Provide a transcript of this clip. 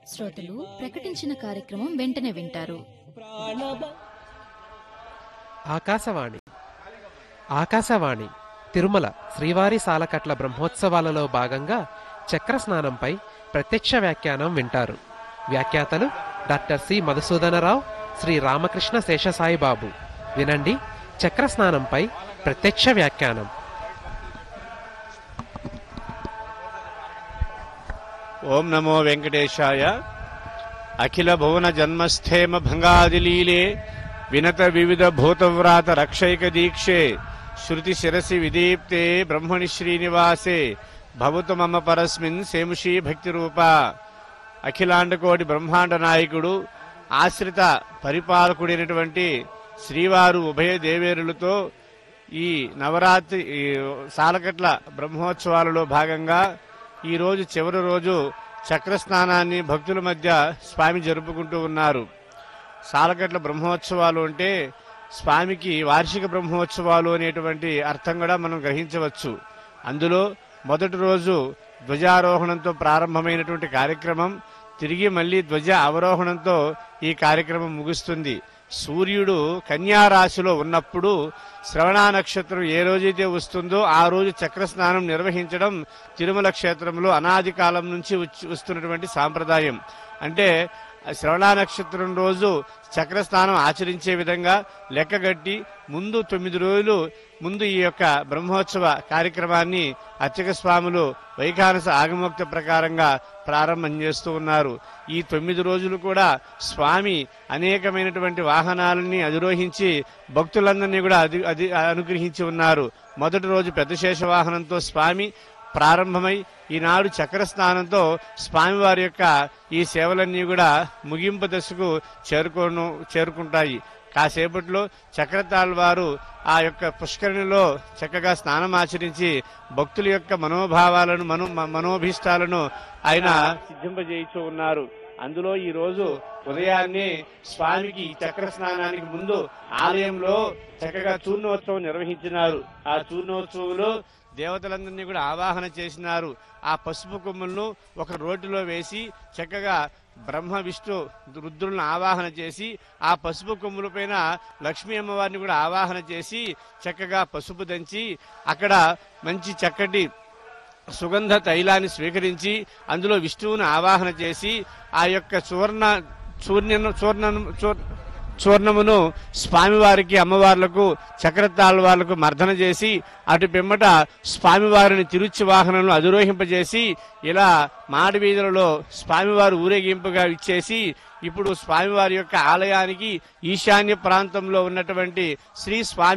శ్రోతలు ప్రకటించిన కార్యక్రమం వెంటనే వింటారు ఆకాశవాణి ఆకాశవాణి తిరుమల శ్రీవారి సాలకట్ల బ్రహ్మోత్సవాలలో భాగంగా చక్ర స్నానంపై ప్రత్యక్ష వ్యాఖ్యానం వింటారు వ్యాఖ్యాతలు డాక్టర్ సి మధుసూదనరావు శ్రీ రామకృష్ణ శేషసాయిబాబు వినండి చక్ర స్నానంపై ప్రత్యక్ష వ్యాఖ్యానం ఓం నమో వెంకటేశాయ అఖిల భువన జన్మస్థేమ భంగాదిలీలే వినత వివిధ భూతవ్రాత రక్షైక దీక్షే శృతి శిరసి విదీప్తే బ్రహ్మణి శ్రీనివాసే భవతు మమ పరస్మిన్ సేముషీ భక్తి రూప అఖిలాండకోటి బ్రహ్మాండ నాయకుడు ఆశ్రిత పరిపాలకుడైనటువంటి శ్రీవారు ఉభయ దేవేరులతో ఈ నవరాత్రి ఈ సాలకట్ల బ్రహ్మోత్సవాలలో భాగంగా ఈ రోజు చివరి రోజు చక్ర స్నానాన్ని భక్తుల మధ్య స్వామి జరుపుకుంటూ ఉన్నారు సాలకట్ల బ్రహ్మోత్సవాలు అంటే స్వామికి వార్షిక బ్రహ్మోత్సవాలు అనేటువంటి అర్థం కూడా మనం గ్రహించవచ్చు అందులో మొదటి రోజు ధ్వజారోహణంతో ప్రారంభమైనటువంటి కార్యక్రమం తిరిగి మళ్ళీ ధ్వజ అవరోహణంతో ఈ కార్యక్రమం ముగుస్తుంది సూర్యుడు కన్యా రాశిలో ఉన్నప్పుడు శ్రవణ నక్షత్రం ఏ రోజైతే వస్తుందో ఆ రోజు చక్ర స్నానం నిర్వహించడం తిరుమల క్షేత్రంలో అనాది కాలం నుంచి వచ్చి- వస్తున్నటువంటి సాంప్రదాయం అంటే ఆ శ్రవణ నక్షత్రం రోజు చక్ర స్నానం ఆచరించే విధంగా లెక్కగట్టి ముందు తొమ్మిది రోజులు ముందు ఈ యొక్క బ్రహ్మోత్సవ కార్యక్రమాన్ని అర్చక స్వాములు వైఖానస ఆగమోక్త ప్రకారంగా ప్రారంభం చేస్తూ ఉన్నారు ఈ తొమ్మిది రోజులు కూడా స్వామి అనేకమైనటువంటి వాహనాలని అధిరోహించి భక్తులందరినీ కూడా అధి అధి అనుగ్రహించి ఉన్నారు మొదటి రోజు పెద్ద శేష వాహనంతో స్వామి ప్రారంభమై ఈనాడు చక్ర స్నానంతో స్వామివారి యొక్క ఈ సేవలన్నీ కూడా ముగింపు దశకు చేరుకోను చేరుకుంటాయి కాసేపట్లో చక్రతాళ్ వారు ఆ యొక్క పుష్కరిణిలో చక్కగా స్నానం ఆచరించి భక్తుల యొక్క మనోభావాలను మనో మ- మనోభీష్టాలను ఆయన సిద్ధింపజేయిస్తూ ఉన్నారు అందులో ఈ రోజు ఉదయాన్నే స్వామికి ఈ చక్ర స్నానానికి ముందు ఆలయంలో చక్కగా చూర్ణోత్సవం నిర్వహించినారు ఆ చూర్ణోత్సవంలో దేవతలందరినీ కూడా ఆవాహన చేసినారు ఆ పసుపు కొమ్ములను ఒక రోడ్డులో వేసి చక్కగా బ్రహ్మ విష్ణు రుద్రులను ఆవాహన చేసి ఆ పసుపు కొమ్ముల పైన లక్ష్మీ అమ్మవారిని కూడా ఆవాహన చేసి చక్కగా పసుపు దంచి అక్కడ మంచి చక్కటి సుగంధ తైలాన్ని స్వీకరించి అందులో విష్ణువుని ఆవాహన చేసి ఆ యొక్క సువర్ణ చూర్ణ చూర్ణ చూర్- చూర్ణమును స్వామివారికి అమ్మవార్లకు చక్రతాళ్ వాళ్లకు మర్దన చేసి అటు పిమ్మట స్వామివారిని తిరుచి వాహనంలో అధిరోహింపజేసి ఇలా మాడవీధులలో స్వామివారు ఊరేగింపుగా ఇచ్చేసి ఇప్పుడు స్వామివారి యొక్క ఆలయానికి ఈశాన్య ప్రాంతంలో ఉన్నటువంటి శ్రీ స్వామి